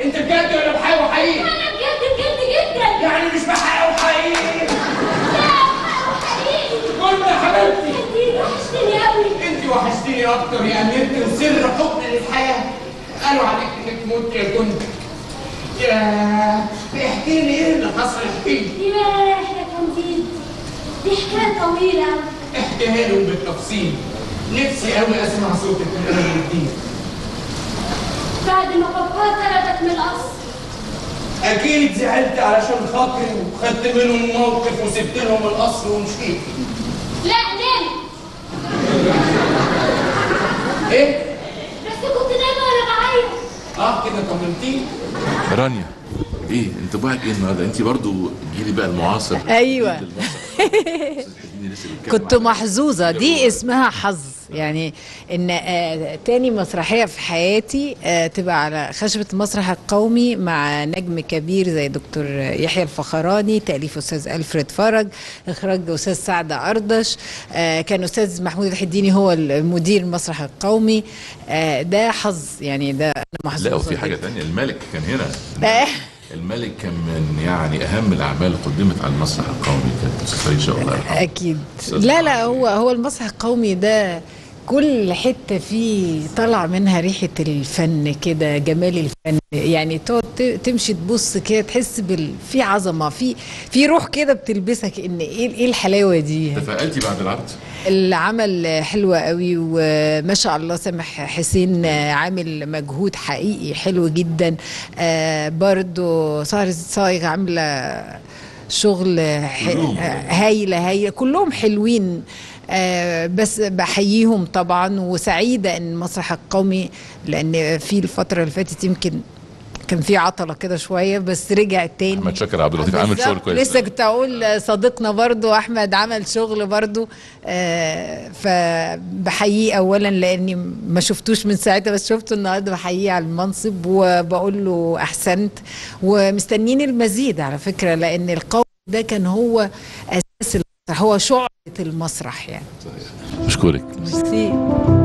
انت بجد ولا بحقيقي وحقيقي انا بجد بجد جدا يعني مش بحقيقي وحقيقي لا حقيقي كنت يا حبيبتي انت وحشتني قوي انت وحشتيني اكتر يا اميرتي وسر حب للحياه قالوا عليك انك موت يا كنت يا احكي لي ايه اللي حصل احكي لي ياه يا كنديد دي حكايه طويله قوي احكيها لهم بالتفصيل نفسي قوي اسمع صوتك من اول وجديد بعد ما بابا طردك من القصر اكيد زعلت علشان خاطري وخدت منهم موقف وسبت لهم القصر ومشيت لا نام ايه بس كنت نايمه وانا بعيط اه كده طمنتيني رانيا ايه انطباعك ايه النهارده انت برضو جيلي بقى المعاصر أيوة. جيل المسرح. أستاذ حديني لسه بيتكلم كنت عنها. محظوظة دي اسمها حظ يعني ان آه تاني مسرحية في حياتي آه تبقى على خشبة المسرح القومي مع نجم كبير زي دكتور يحيى الفخراني تأليف أستاذ ألفريد فرج إخراج أستاذ سعد أردش آه كان أستاذ محمود الحديني هو المدير المسرح القومي آه ده حظ يعني ده أنا محظوظة لا وفي حاجه جداً. تانية الملك كان هنا آه. الملك كان من يعني اهم الاعمال اللي قدمت على المسرح القومي كانت استاذ فريد شوقي الله يرحمه اكيد أستاذ لا لا محمد. هو هو المسرح القومي ده كل حته فيه طلع منها ريحه الفن كده جمال الفن يعني تقعد ت- تمشي تبص كده تحس بال في عظمه في في روح كده بتلبسك ان ايه ايه الحلاوه دي تفائلتي بعد العرض العمل حلو قوي وما شاء الله سامح حسين عامل مجهود حقيقي حلو جدا آه، برضو سهر الصايغ عامله شغل ح- كلهم. هايله هايله كلهم حلوين آه، بس بحييهم طبعا وسعيده ان المسرح القومي لان في الفتره اللي فاتت يمكن كان في عطله كده شويه بس رجع تاني احمد شاكر عبد اللطيف عامل بالظبط. شغل كويس لسه كنت اقول صديقنا برضو احمد عمل شغل برضو آه فبحييه اولا لاني ما شفتوش من ساعتها بس شفته النهارده بحييه على المنصب وبقول له احسنت ومستنيين المزيد على فكره لان القول ده كان هو اساس المسرح هو شعبة المسرح يعني اشكرك ميرسي